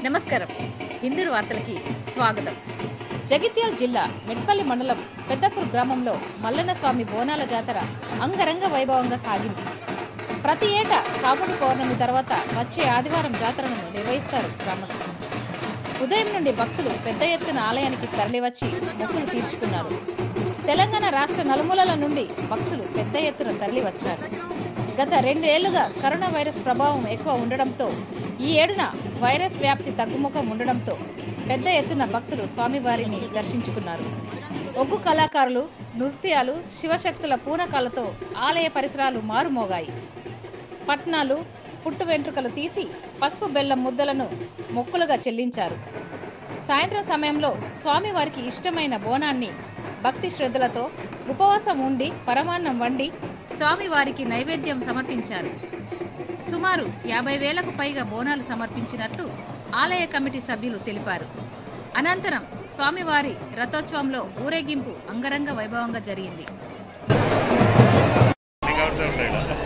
నమస్కారం హిందూరు వార్తలకి స్వాగతం జగిత్యాల జిల్లా మెట్పల్లి మండలం పెద్దపూర్ గ్రామంలో మల్లన్న స్వామి బోనాల జాతర అంగరంగ వైభవంగా సాగింది ప్రతి ఏటా కాముడి పౌర్ణమి తర్వాత వచ్చే ఆదివారం జాతరను నిర్వహిస్తారు గ్రామస్తులు ఉదయం నుండి భక్తులు పెద్ద ఎత్తున ఆలయానికి తరలివచ్చి మొక్కులు తీర్చుకున్నారు తెలంగాణ రాష్ట్ర నలుమూలల నుండి భక్తులు పెద్ద ఎత్తున తరలివచ్చారు గత రెండేళ్లుగా కరోనా వైరస్ ప్రభావం ఎక్కువ ఉండడంతో ఈ ఏడున వైరస్ వ్యాప్తి తగ్గుముఖం ఉండడంతో పెద్ద ఎత్తున భక్తులు స్వామివారిని దర్శించుకున్నారు ఒగ్గు కళాకారులు నృత్యాలు శివశక్తుల పూనకాలతో ఆలయ పరిసరాలు మారుమోగాయి పట్నాలు పుట్టు వెంట్రుకలు తీసి పసుపు బెల్లం ముద్దలను మొక్కులుగా చెల్లించారు సాయంత్రం సమయంలో స్వామివారికి ఇష్టమైన బోనాన్ని భక్తి శ్రద్ధలతో ఉపవాసం ఉండి పరమాన్నం వండి స్వామివారికి నైవేద్యం సమర్పించారు సుమారు యాభై వేలకు పైగా బోనాలు సమర్పించినట్లు ఆలయ కమిటీ సభ్యులు తెలిపారు అనంతరం స్వామివారి రథోత్సవంలో ఊరేగింపు అంగరంగ వైభవంగా జరిగింది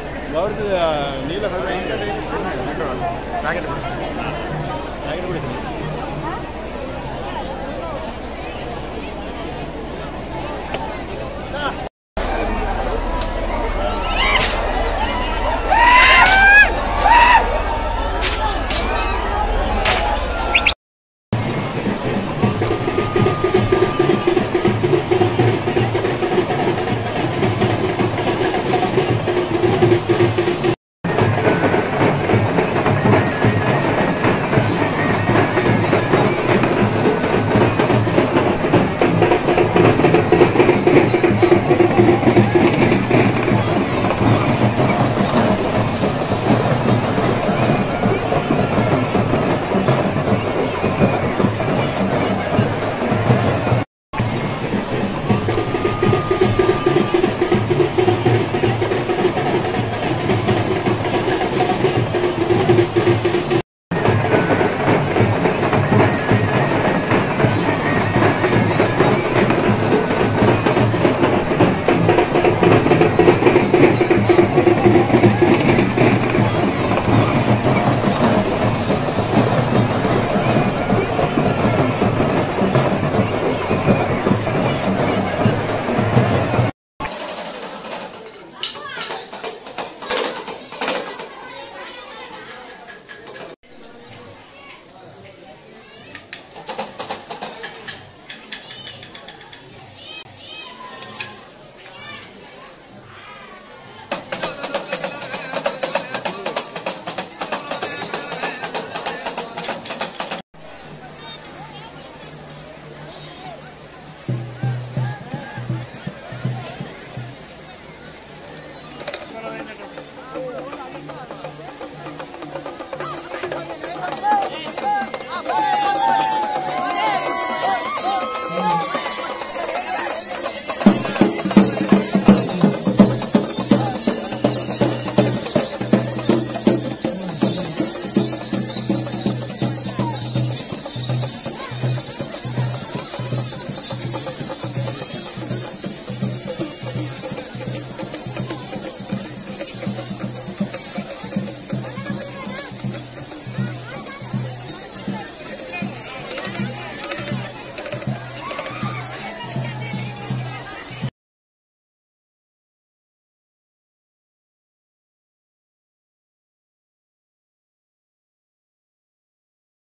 గౌరవ నీళ్ళ సదుపాయం ప్యాకెట్ ప్యాకెట్ కూడా ఇస్తుంది.